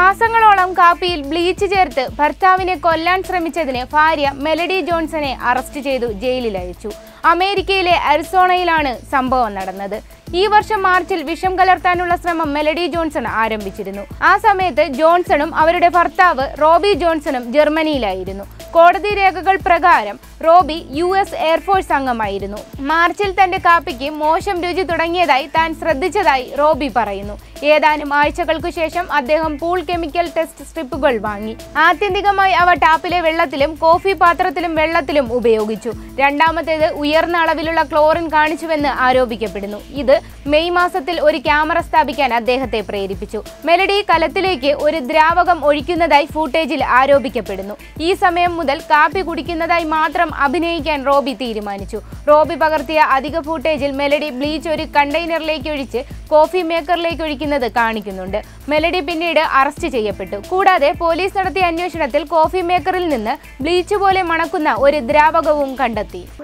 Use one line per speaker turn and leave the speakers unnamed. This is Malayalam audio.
മാസങ്ങളോളം കാപ്പിയിൽ ബ്ലീച്ച് ചേർത്ത് ഭർത്താവിനെ കൊല്ലാൻ ശ്രമിച്ചതിന് ഭാര്യ മെലഡി ജോൺസനെ അറസ്റ്റ് ചെയ്തു ജയിലിൽ അയച്ചു അമേരിക്കയിലെ അരിസോണയിലാണ് സംഭവം നടന്നത് ഈ വർഷം മാർച്ചിൽ വിഷം കലർത്താനുള്ള ശ്രമം മെലഡി ജോൺസൺ ആരംഭിച്ചിരുന്നു ആ സമയത്ത് ജോൺസണും അവരുടെ ഭർത്താവ് റോബി ജോൺസണും ജർമ്മനിയിലായിരുന്നു കോടതി രേഖകൾ പ്രകാരം റോബി യു എസ് എയർഫോഴ്സ് അംഗമായിരുന്നു മാർച്ചിൽ തന്റെ കാപ്പിക്ക് മോശം രുചി തുടങ്ങിയതായി താൻ ശ്രദ്ധിച്ചതായി റോബി പറയുന്നു ഏതാനും ആഴ്ചകൾക്കു ശേഷം അദ്ദേഹം പൂൾ കെമിക്കൽ ടെസ്റ്റ് സ്ട്രിപ്പുകൾ വാങ്ങി ആത്യന്തികമായി അവ ടാപ്പിലെ വെള്ളത്തിലും കോഫി പാത്രത്തിലും വെള്ളത്തിലും ഉപയോഗിച്ചു രണ്ടാമത്തേത് ഉയർന്ന അളവിലുള്ള ക്ലോറിൻ കാണിച്ചുവെന്ന് ആരോപിക്കപ്പെടുന്നു ഇത് മെയ് മാസത്തിൽ ഒരു ക്യാമറ സ്ഥാപിക്കാൻ അദ്ദേഹത്തെ പ്രേരിപ്പിച്ചു മെലഡി കലത്തിലേക്ക് ഒരു ദ്രാവകം ഒഴിക്കുന്നതായി ഫൂട്ടേജിൽ ആരോപിക്കപ്പെടുന്നു ഈ സമയം മുതൽ കാപ്പി കുടിക്കുന്നതായി മാത്രം അഭിനയിക്കാൻ റോബി തീരുമാനിച്ചു റോബി പകർത്തിയ അധിക ഫൂട്ടേജിൽ മെലഡി ബ്ലീച്ച് ഒരു കണ്ടെയ്നറിലേക്ക് ഒഴിച്ച് കോഫി മേക്കറിലേക്ക് ഒഴിക്കുന്നത് കാണിക്കുന്നുണ്ട് മെലഡി പിന്നീട് അറസ്റ്റ് ചെയ്യപ്പെട്ടു കൂടാതെ പോലീസ് നടത്തിയ അന്വേഷണത്തിൽ കോഫി മേക്കറിൽ നിന്ന് ബ്ലീച്ച് പോലെ മണക്കുന്ന ഒരു ദ്രാവകവും കണ്ടെത്തി